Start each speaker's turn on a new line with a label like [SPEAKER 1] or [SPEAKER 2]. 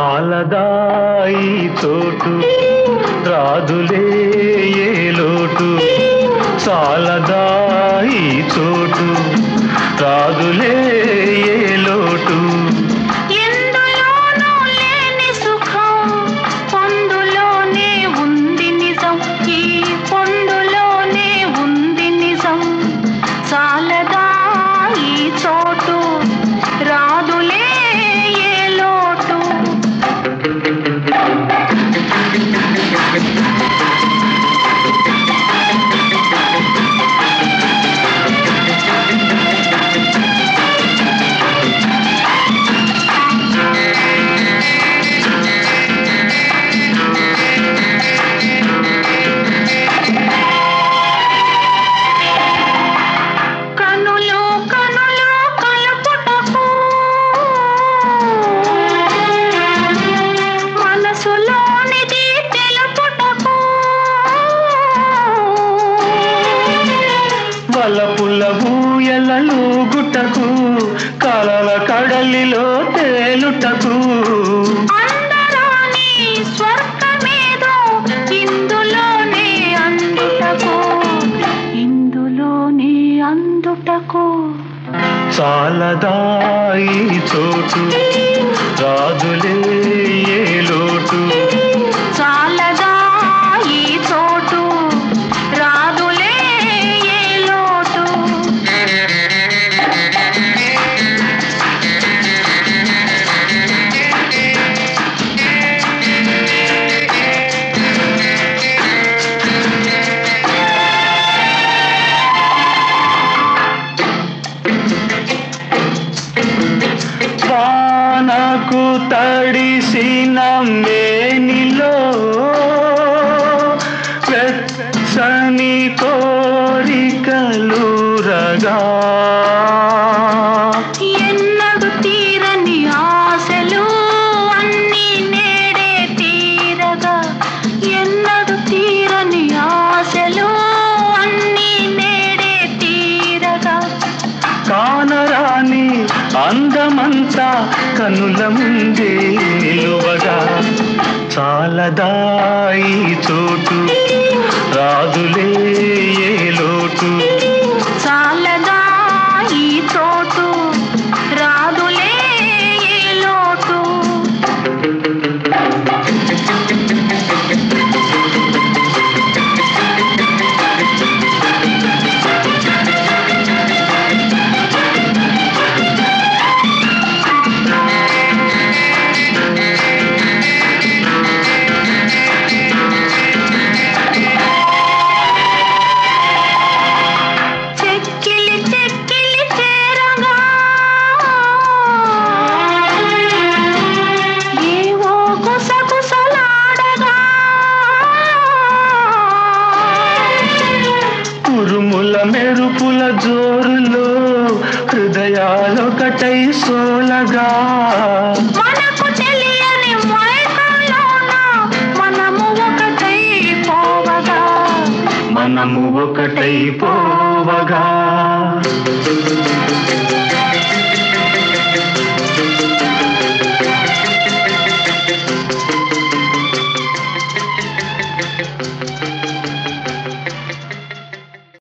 [SPEAKER 1] చాలదాయి చోటు రాదులే ఏ లోటు చాలదాయి చోటు రాదులే ఏ లోటు
[SPEAKER 2] ఎందులోనూ లేని సుఖం పొందులోనే ఉంది నిజం ఈ పొందులోనే ఉంది నిజం చాలదా ఈ చోటు రాదులే ఏ లోటు కనులు కనులు కలుపుటకు మనసులోనిది తెలుపుటకు
[SPEAKER 1] వలపుల ఊయలూగుటకు కలల కడలిలో తేలుటకు
[SPEAKER 2] అందరాని స్వర్గమేదో ఇందులోనే అందుటకు ఇందులోనే అందుటకు
[SPEAKER 1] చాలదాయి చోటు రాదులే ఏ లోటు
[SPEAKER 2] చాలదా ఈ చోటు రాదులే ఏ లోటు
[SPEAKER 1] వానకు తడిసిన మేనిలో వెచ్చని కోరికలురగా
[SPEAKER 2] ఎన్నడు తీరని ఆశలు అన్ని నేడే తీరగా ఎన్నడు తీరని ఆశలు అన్ని నేడే తీరగా
[SPEAKER 1] కానరాని అందమంతా కనుల ముందే నిలువగా చాలదాయి చోటు రాదులే ఏ లోటు
[SPEAKER 2] చాలదా ఈ చోటు రాదులే ఏ లోటు చెక్కిలి చెక్కిలి చేరగా ఏవో గుసగుసలాడగా
[SPEAKER 1] ఉరుముల మెరుపుల జోరులో హృదయాలొకటై సోలగా
[SPEAKER 2] మనకు తెలియని మైకంలోన మనము ఒకటై పోవగా
[SPEAKER 1] మనము ఒకటై పోవగా